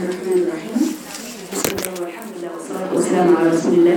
الرحمن الرحيم بسم الله والحمد لله والصلاة والسلام على رسول الله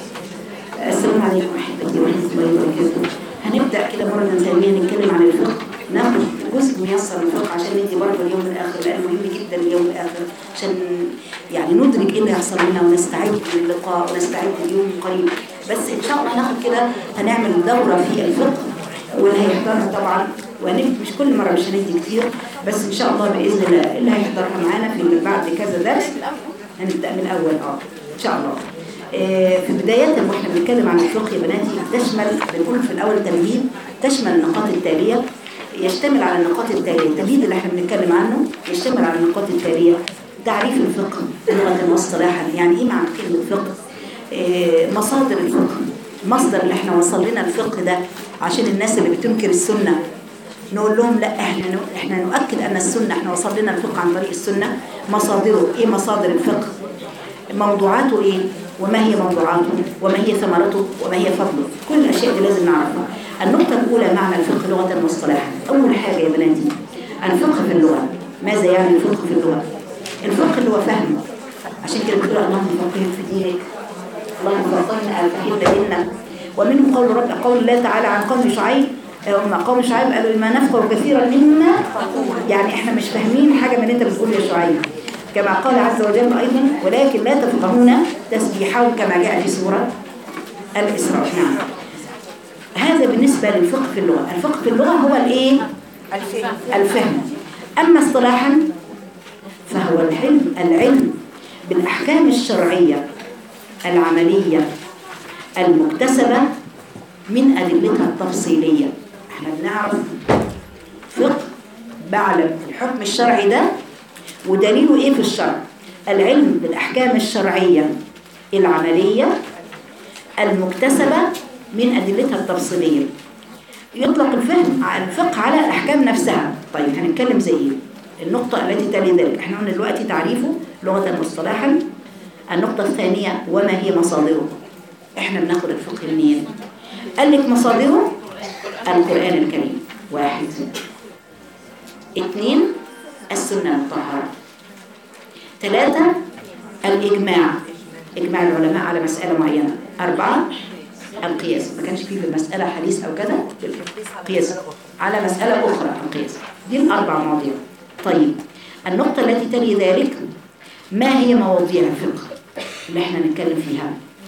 السلام عليكم أحبتي ورحمة الله وبركاته هنبدأ كده مرة ثانية نتكلم عن الفقه ناخد جزء ميسر من الفقه عشان ندي برضه اليوم الآخر لأن مهم جدا اليوم الآخر عشان يعني ندرك إيه اللي هيحصل لنا ونستعد للقاء ونستعد لليوم قريب بس إن شاء الله هناخد كده هنعمل دورة في الفقه واللي هيحضرها طبعا وهنبدأ مش كل مرة مش هندي كتير بس إن شاء الله بإذن الله اللي هيحضرها معانا في بعد كذا درس هنبدأ من الأول اه إن شاء الله آه، في بداية واحنا بنتكلم عن الفقه يا بناتي تشمل بنقول في الأول تمهيد تشمل النقاط التالية يشتمل على النقاط التالية التمهيد اللي احنا بنتكلم عنه يشتمل على النقاط التالية تعريف الفقه لغة واصطلاحا يعني ايه معنى كلمة فقه آه، مصادر الفقه مصدر اللي احنا وصل لنا الفقه ده عشان الناس اللي بتنكر السنة نقول لهم لا احنا احنا نؤكد ان السنه احنا وصل لنا الفقه عن طريق السنه مصادره ايه مصادر الفقه موضوعاته ايه وما هي موضوعاته وما هي ثمرته وما هي فضله كل الاشياء دي لازم نعرفها النقطه الاولى معنى الفقه لغه واصطلاحا اول حاجه يا بناتي الفقه في اللغه ماذا يعني الفقه في اللغه الفقه اللي هو فهم عشان كده بتقول اللهم فقهنا في دينك اللهم فقهنا الفقه ديننا ومنه قول رب قول الله تعالى عن قوم شعيب هم قوم شعيب قالوا ما نفقه كثيرا مما يعني احنا مش فاهمين حاجة من اللي انت بتقول يا شعيب كما قال عز وجل أيضا ولكن لا تفقهون تسبيحهم كما جاء في سورة الإسراء نعم هذا بالنسبة للفقه في اللغة الفقه في اللغة هو الايه الفهم أما اصطلاحا فهو العلم العلم بالأحكام الشرعية العملية المكتسبة من أدلتها التفصيلية احنا بنعرف فقه بعلم الحكم الشرعي ده ودليله ايه في الشرع العلم بالأحكام الشرعية العملية المكتسبة من أدلتها التفصيلية يطلق الفهم الفقه على الأحكام نفسها طيب هنتكلم زي ايه النقطة التي تلي ذلك احنا قلنا دلوقتي تعريفه لغة مصطلحا النقطة الثانية وما هي مصادره احنا بناخد الفقه منين قال لك مصادره القرآن الكريم واحد اثنين السنة المطهرة ثلاثة الإجماع إجماع العلماء على مسألة معينة أربعة القياس ما كانش فيه في المسألة حديث أو كذا قياس على مسألة أخرى القياس دي الأربع مواضيع طيب النقطة التي تلي ذلك ما هي مواضيع الفقه اللي احنا نتكلم فيها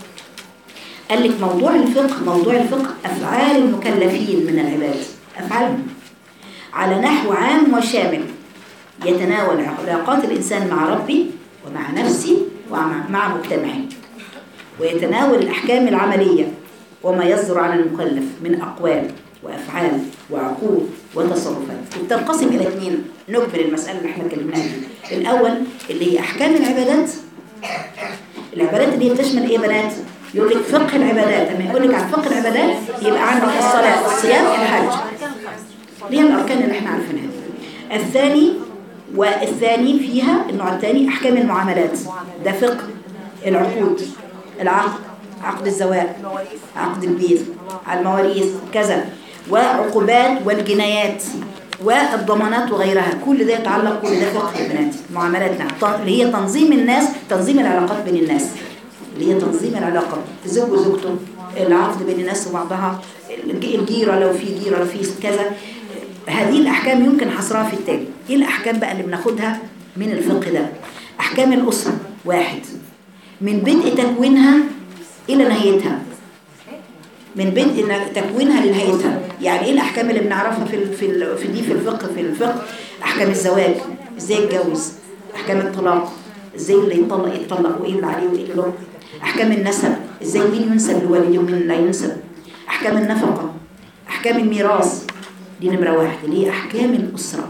قال لك موضوع الفقه موضوع الفقه أفعال المكلفين من العباد أفعالهم على نحو عام وشامل يتناول علاقات الإنسان مع ربي ومع نفسه ومع مجتمعه ويتناول الأحكام العملية وما يصدر عن المكلف من أقوال وأفعال وعقول وتصرفات وتنقسم إلى اثنين نكمل المسألة اللي احنا اتكلمناها فيها الأول اللي هي أحكام العبادات العبادات اللي هي بتشمل إيه بنات؟ يقول لك فقه العبادات لما يقول لك عن فقه العبادات يبقى عندك الصلاة الصيام الحج دي الأركان اللي احنا عارفينها الثاني والثاني فيها النوع الثاني أحكام المعاملات ده فقه العقود العقد عقد الزواج عقد البيت على المواريث كذا وعقوبات والجنايات والضمانات وغيرها كل ده يتعلق كل ده فقه يا بناتي معاملاتنا اللي هي تنظيم الناس تنظيم العلاقات بين الناس اللي هي تنظيم العلاقة الزوج وزوجته العقد بين الناس وبعضها الجيرة لو في جيرة لو في كذا هذه الأحكام يمكن حصرها في التالي إيه الأحكام بقى اللي بناخدها من الفقه ده أحكام الأسرة واحد من بدء تكوينها إلى نهايتها من بدء تكوينها لنهايتها يعني إيه الأحكام اللي بنعرفها في في في دي في الفقه في الفقه أحكام الزواج إزاي يتجوز أحكام الطلاق ازاي اللي يطلق يتطلق وايه اللي عليه وايه اللي له احكام النسب ازاي مين ينسب لوالده ومين لا ينسب احكام النفقه احكام الميراث دي نمره واحد اللي هي احكام الاسره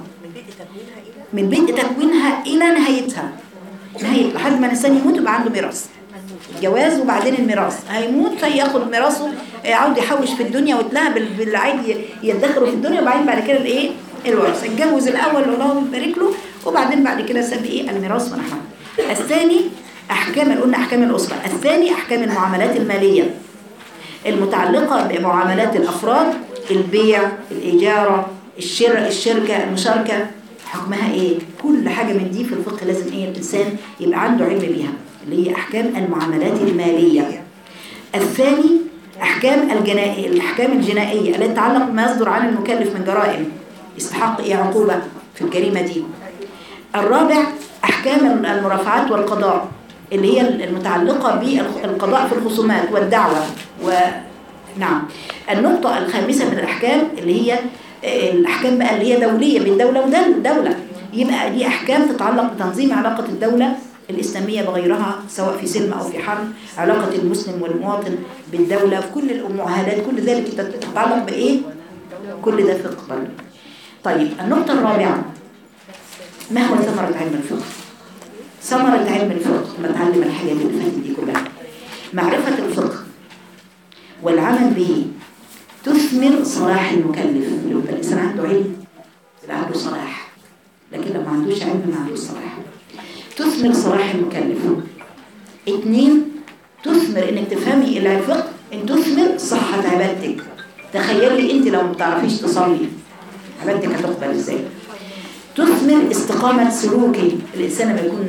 من بدء تكوينها الى نهايتها نهايه لحد ما الانسان يموت يبقى عنده ميراث الجواز وبعدين الميراث هيموت فياخد ميراثه يعود يحوش في الدنيا وتلاقي بالعادي يدخره في الدنيا وبعدين بعد كده الايه الورث اتجوز الاول الله يبارك له وبعدين بعد كده ساب ايه الميراث ونحوه الثاني أحكام قلنا أحكام الأسرة الثاني أحكام المعاملات المالية المتعلقة بمعاملات الأفراد البيع الإجارة الشراء الشركة المشاركة حكمها ايه كل حاجة من دي في الفقه لازم ايه الانسان يبقى عنده علم بيها اللي هي احكام المعاملات المالية الثاني احكام الجنائية الاحكام الجنائية التي تتعلق بما يصدر عن المكلف من جرائم يستحق ايه عقوبة في الجريمة دي الرابع احكام المرافعات والقضاء اللي هي المتعلقة بالقضاء في الخصومات والدعوة ونعم النقطة الخامسة من الأحكام اللي هي الأحكام بقى اللي هي دولية بين دولة ودولة يبقى دي أحكام تتعلق بتنظيم علاقة الدولة الإسلامية بغيرها سواء في سلم أو في حرب علاقة المسلم والمواطن بالدولة في كل المعاهدات كل ذلك تتعلق بإيه؟ كل ده فقه طيب النقطة الرابعة ما هو ثمرة علم الفقه؟ ثمرة علم الفقه لما تعلم الحاجات اللي فاتت دي كلها معرفة الفقه والعمل به تثمر صلاح المكلف لو الإنسان عنده علم يبقى عنده صلاح لكن لو ما عندوش علم ما عندوش صلاح تثمر صلاح المكلف اثنين تثمر انك تفهمي الفقه ان تثمر صحة عبادتك تخيلي انت لو ما بتعرفيش تصلي عبادتك هتقبل ازاي تثمر استقامة سلوكي الإنسان لما يكون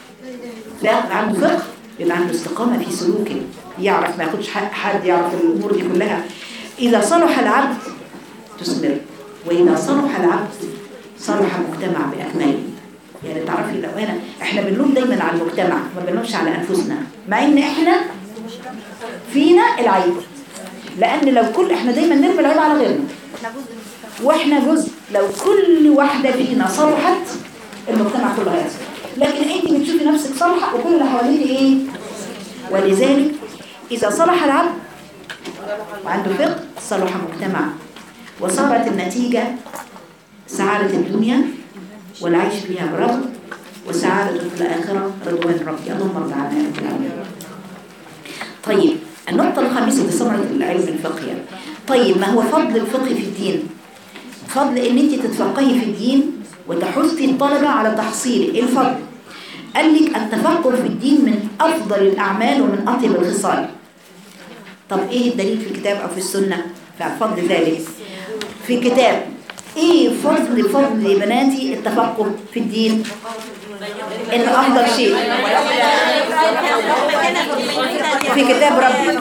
عنده فقه يبقى عنده استقامة في سلوكه يعرف ما ياخدش حد يعرف الأمور دي كلها إذا صلح العبد تثمر وإذا صلح العبد صلح المجتمع بأكمله يعني تعرفي لو أنا إحنا بنلوم دايما على المجتمع ما بنلومش على أنفسنا مع إن إحنا فينا العيب لأن لو كل إحنا دايما نرمي العيب على غيرنا واحنا جزء لو كل واحدة فينا صلحت المجتمع كله هيصلح لكن انت بتشوفي نفسك صالحة وكل اللي حواليك ايه ولذلك اذا صلح العبد وعنده فقه صلح مجتمع وصارت النتيجة سعادة الدنيا والعيش فيها برغم وسعادة في الآخرة رضوان ربي اللهم ارضى عنا يا رب العالمين طيب النقطة الخامسة لثمرة العلم الفقهي طيب ما هو فضل الفقه في الدين فضل ان انت تتفقهي في الدين وتحثي الطلبة على تحصيله ايه الفضل قال لك التفقه في الدين من افضل الاعمال ومن اطيب الخصال طب ايه الدليل في الكتاب او في السنة فضل ذلك في كتاب ايه فضل فضل يا بناتي التفقه في الدين ان افضل شيء في كتاب ربي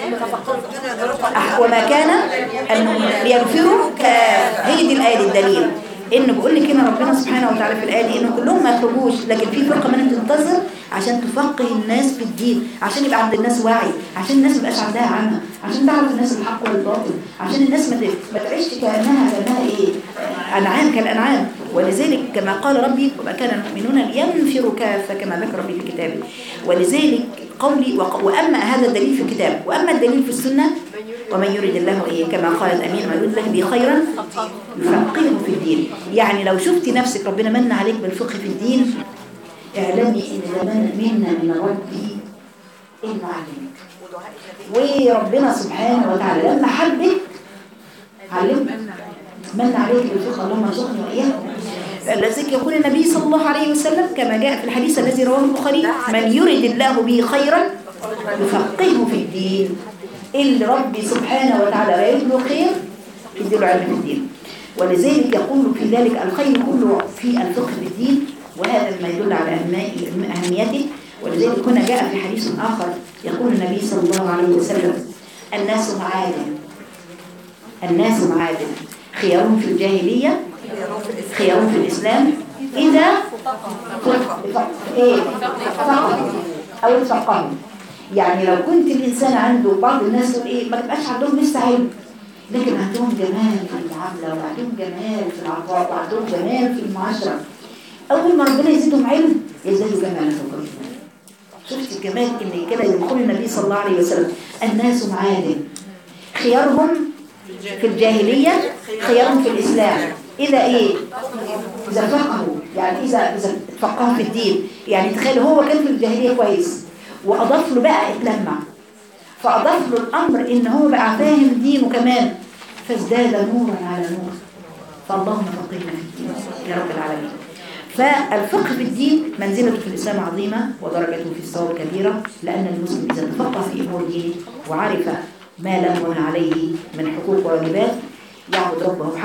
وما كان أن ليغفروا هي دي الآية الدليل إنه بيقول لك هنا ربنا سبحانه وتعالى في الآية دي إنه كلهم ما يخرجوش لكن في فرقة منهم تنتظر عشان تفقه الناس في الدين عشان يبقى عند الناس وعي عشان الناس ما يبقاش عندها عمى عشان تعرف الناس الحق والباطل عشان الناس ما ما تعيش كأنها كأنها إيه أنعام كالأنعام ولذلك كما قال ربي وما كان المؤمنون لينفروا كافة كما ذكر ربي في كتابه ولذلك قولي وأما هذا الدليل في الكتاب وأما الدليل في السنة ومن يريد الله إيه كما قالت أمين من يريد الله به خيرا يفقهه في الدين يعني لو شفت نفسك ربنا من عليك بالفقه في الدين اعلمي ان ده منا من ربي انه علمك وربنا سبحانه وتعالى لما حبك علمك من عليك بالفقه اللهم ارزقني واياكم لذلك يقول النبي صلى الله عليه وسلم كما جاء في الحديث الذي رواه البخاري من يرد الله به خيرا يفقهه في الدين اللي ربي سبحانه وتعالى يريد له خير يديله علم في الدين ولذلك يقول في ذلك الخير كله في الفقه في الدين وهذا ما يدل على أهميته ولذلك هنا جاء في حديث آخر يقول النبي صلى الله عليه وسلم الناس معادن الناس معادن خيارهم في الجاهلية خيارهم في الإسلام إذا إيه فقهوا أو تفقهوا يعني لو كنت الإنسان عنده بعض الناس تقول إيه ما تبقاش عندهم لسه علم لكن عندهم جمال في المعاملة وعندهم جمال في العطاء وعندهم جمال في المعاشرة أول ما ربنا يزيدهم علم يزيدوا جمالا وكرما شفت الجمال إن كده يقول النبي صلى الله عليه وسلم الناس معادن خيارهم في الجاهلية خيارهم في الإسلام إذا إيه إذا فقهوا يعني إذا إذا فقهوا في الدين يعني تخيل هو كان في الجاهلية كويس وأضاف له بقى اتلمع فأضاف له الأمر إن هو بقى فاهم دينه كمان فازداد نورا على نور فاللهم فقهنا في الدين يا رب العالمين فالفقه في الدين منزلته في الإسلام عظيمة ودرجته في الصواب كبيرة لأن المسلم إذا تفقه في أمور دينه وعرف ما له عليه من حقوق وواجبات يعبد ربه حق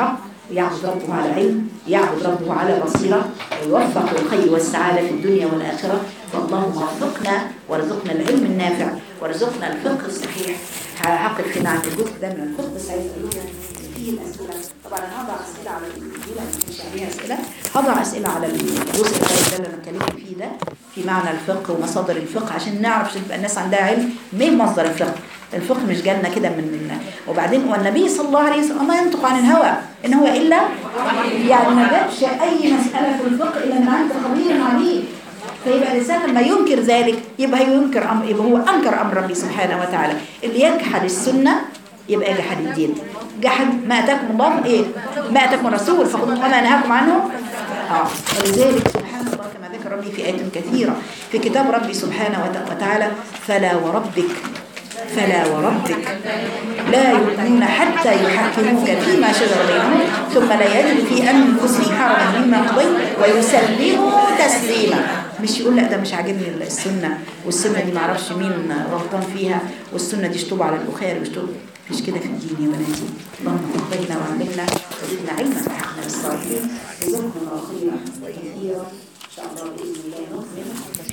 يعبد ربه على علم يعبد ربه على بصيرة ويوفق للخير والسعادة في الدنيا والآخرة فاللهم وفقنا وارزقنا العلم النافع وارزقنا الفقه الصحيح هقف هنا عند الجزء ده من الفقه بس عايز اقول لكم في الاسئله طبعا انا هضع اسئله على الانجيل عشان مش عليها اسئله هضع اسئله على الجزء الثالث ده اللي انا اتكلمت فيه ده في معنى الفقه ومصادر الفقه عشان نعرف عشان تبقى الناس عندها علم مين مصدر الفقه الفقه مش جالنا كده من من وبعدين والنبي صلى الله عليه وسلم ما ينطق عن الهوى ان هو الا يعني ما جابش اي مساله في الفقه الا من عند خبير عليم فيبقى الانسان لما ينكر ذلك يبقى ينكر امر يبقى هو انكر امر ربي سبحانه وتعالى اللي يجحد السنه يبقى يجحد الدين جحد ما اتاكم الله ايه ما اتاكم الرسول فخذوا وما نهاكم عنه اه ولذلك سبحان الله كما ذكر ربي في ايات كثيره في كتاب ربي سبحانه وت- وتعالى فلا وربك فلا وربك لا يؤمنون حتى يحكموك فيما شجر بينهم ثم لا يجد في انفسهم حرجا مما قضيت ويسلموا تسليما مش يقول لا ده مش عاجبني السنه والسنه دي معرفش مين غلطان فيها والسنه دي شطوب على البخاري وشطوب مفيش كده في الدين يا بناتي اللهم فقهنا وعلمنا وزدنا علما وحقنا بالصالحين جزاكم الله خيرا كثيرا ان شاء الله باذن الله نكمل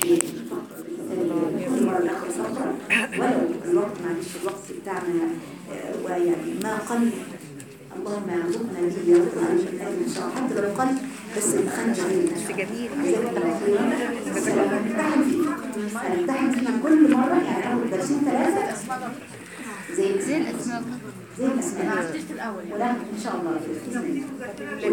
في المره الاخر سطرا ولو الوقت معلش الوقت بتاعنا آه، ويعني ما قل اللهم ارزقنا به يرزقنا من الاجر ان شاء الله حتى لو قل بس الخنجر بس جميل هنمتحن فيه هنمتحن فيه كل مره يعني اول درسين ثلاثه زي زي الاسماء زي الاسماء ولا ان شاء الله في